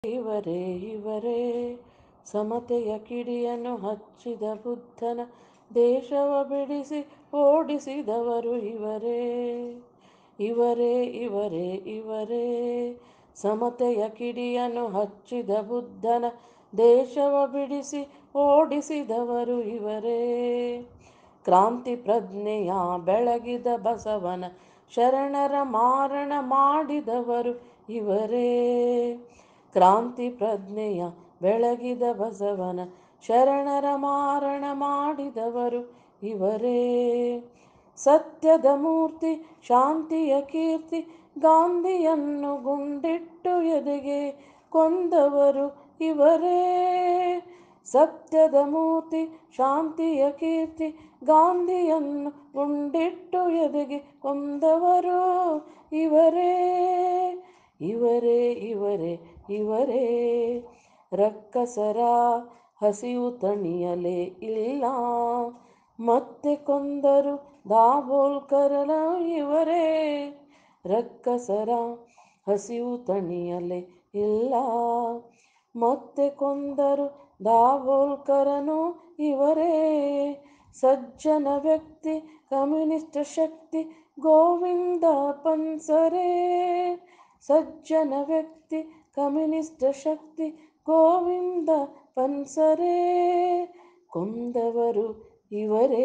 ಇವರೇ ಇವರೇ ಸಮತೆಯ ಕಿಡಿಯನ್ನು ಹಚ್ಚಿದ ಬುದ್ಧನ ದೇಶವ ಬಿಡಿಸಿ ಓಡಿಸಿದವರು ಇವರೇ ಇವರೇ ಇವರೇ ಇವರೇ ಸಮತೆಯ ಕಿಡಿಯನ್ನು ಹಚ್ಚಿದ ಬುದ್ಧನ ದೇಶವ ಬಿಡಿಸಿ ಓಡಿಸಿದವರು ಇವರೇ ಕ್ರಾಂತಿ ಪ್ರಜ್ಞೆಯ ಬೆಳಗಿದ ಬಸವನ ಶರಣರ ಮಾರಣ ಮಾಡಿದವರು ಇವರೇ ಕ್ರಾಂತಿ ಪ್ರಜ್ಞೆಯ ಬೆಳಗಿದ ಬಸವನ ಶರಣರ ಮಾರಣ ಮಾಡಿದವರು ಇವರೇ ಸತ್ಯದ ಮೂರ್ತಿ ಶಾಂತಿಯ ಕೀರ್ತಿ ಗಾಂಧಿಯನ್ನು ಗುಂಡಿಟ್ಟು ಎದೆಗೆ ಕೊಂದವರು ಇವರೇ ಸತ್ಯದ ಮೂರ್ತಿ ಶಾಂತಿಯ ಕೀರ್ತಿ ಗಾಂಧಿಯನ್ನು ಗುಂಡಿಟ್ಟು ಎದೆಗೆ ಕೊಂದವರು ಇವರೇ ಇವರೇ ಇವರೇ ಇವರೇ ರಕ್ಕಸರ ಹಸಿವು ತಣಿಯಲೇ ಇಲ್ಲ ಮತ್ತೆ ಕೊಂದರು ದಾಬೋಲ್ಕರನ ಇವರೇ ರಕ್ಕಸರ ಹಸಿವು ತಣಿಯಲೇ ಇಲ್ಲ ಮತ್ತೆ ಕೊಂದರು ದಾಬೋಲ್ಕರನು ಇವರೇ ಸಜ್ಜನ ವ್ಯಕ್ತಿ ಕಮ್ಯುನಿಸ್ಟ್ ಶಕ್ತಿ ಗೋವಿಂದ ಪನ್ಸರೇ ಸಜ್ಜನ ವ್ಯಕ್ತಿ ಕಮ್ಯುನಿಸ್ಟ್ ಶಕ್ತಿ ಗೋವಿಂದ ಪನ್ಸರೇ ಕೊಂದವರು ಇವರೇ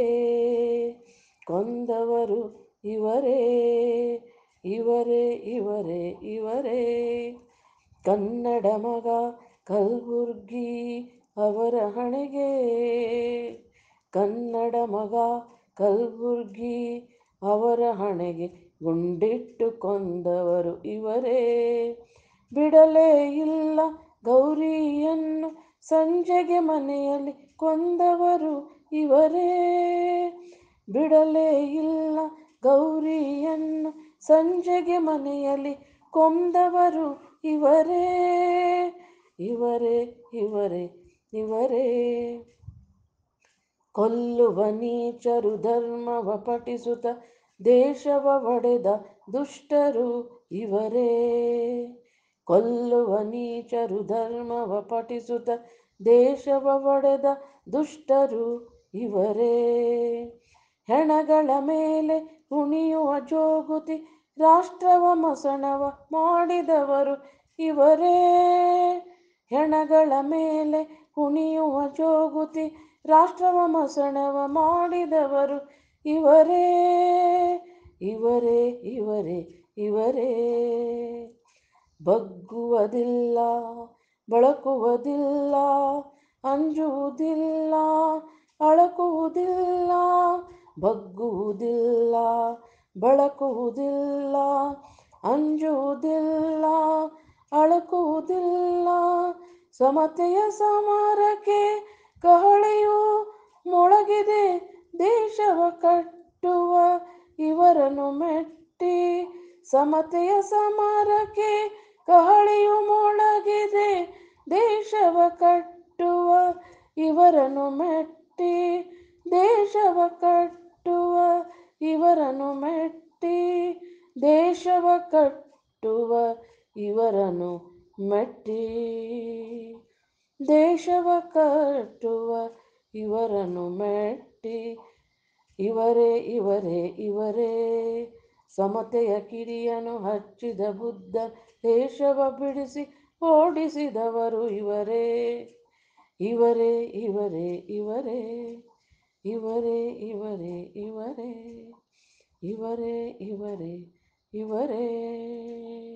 ಕೊಂದವರು ಇವರೇ ಇವರೇ ಇವರೇ ಇವರೇ ಕನ್ನಡ ಮಗ ಕಲ್ಬುರ್ಗಿ ಅವರ ಹಣೆಗೆ ಕನ್ನಡ ಮಗ ಕಲ್ಬುರ್ಗಿ ಅವರ ಹಣೆಗೆ ಗುಂಡಿಟ್ಟು ಕೊಂದವರು ಇವರೇ ಬಿಡಲೇ ಇಲ್ಲ ಗೌರಿಯನ್ನು ಸಂಜೆಗೆ ಮನೆಯಲ್ಲಿ ಕೊಂದವರು ಇವರೇ ಬಿಡಲೇ ಇಲ್ಲ ಗೌರಿಯನ್ನು ಸಂಜೆಗೆ ಮನೆಯಲ್ಲಿ ಕೊಂದವರು ಇವರೇ ಇವರೇ ಇವರೇ ಇವರೇ ಕೊಲ್ಲುವ ನೀಚರು ಧರ್ಮವ ಪಠಿಸುತ್ತ ದೇಶವ ಒಡೆದ ದುಷ್ಟರು ಇವರೇ ಕೊಲ್ಲುವ ನೀಚರು ಧರ್ಮವ ಪಠಿಸುತ್ತ ದೇಶವ ಒಡೆದ ದುಷ್ಟರು ಇವರೇ ಹೆಣಗಳ ಮೇಲೆ ಕುಣಿಯುವ ಜೋಗುತಿ ರಾಷ್ಟ್ರವ ಮಸಣವ ಮಾಡಿದವರು ಇವರೇ ಹೆಣಗಳ ಮೇಲೆ ಕುಣಿಯುವ ಜೋಗುತಿ ರಾಷ್ಟ್ರವ ಮಸಣವ ಮಾಡಿದವರು ಇವರೇ ಇವರೇ ಇವರೇ ಇವರೇ ಬಗ್ಗುವುದಿಲ್ಲ ಬಳಕುವುದಿಲ್ಲ ಅಂಜುವುದಿಲ್ಲ ಅಳಕುವುದಿಲ್ಲ ಬಗ್ಗುವುದಿಲ್ಲ ಬಳಕುವುದಿಲ್ಲ ಅಂಜುವುದಿಲ್ಲ ಅಳಕುವುದಿಲ್ಲ ಸಮತೆಯ ಸಮರಕ್ಕೆ ಕಹಳೆಯು ಮೊಳಗಿದೆ ದೇಶವ ಕಟ್ಟುವ ಇವರನ್ನು ಮೆಟ್ಟಿ ಸಮತೆಯ ಸಮರಕ್ಕೆ ಕಹಳೆಯು ಮೊಳಗಿದೆ ದೇಶವ ಕಟ್ಟುವ ಇವರನ್ನು ಮೆಟ್ಟಿ ದೇಶವ ಕಟ್ಟುವ ಇವರನ್ನು ಮೆಟ್ಟಿ ದೇಶವ ಕಟ್ಟುವ ಇವರನ್ನು ಮೆಟ್ಟಿ ದೇಶವ ಕಟ್ಟುವ ಇವರನ್ನು ಮೆಟ್ಟಿ ಇವರೇ ಇವರೇ ಇವರೇ ಸಮತೆಯ ಕಿಡಿಯನ್ನು ಹಚ್ಚಿದ ಬುದ್ಧ ದೇಶವ ಬಿಡಿಸಿ ಓಡಿಸಿದವರು ಇವರೇ ಇವರೇ ಇವರೇ ಇವರೇ ಇವರೇ ಇವರೇ ಇವರೇ ಇವರೇ ಇವರೇ ಇವರೇ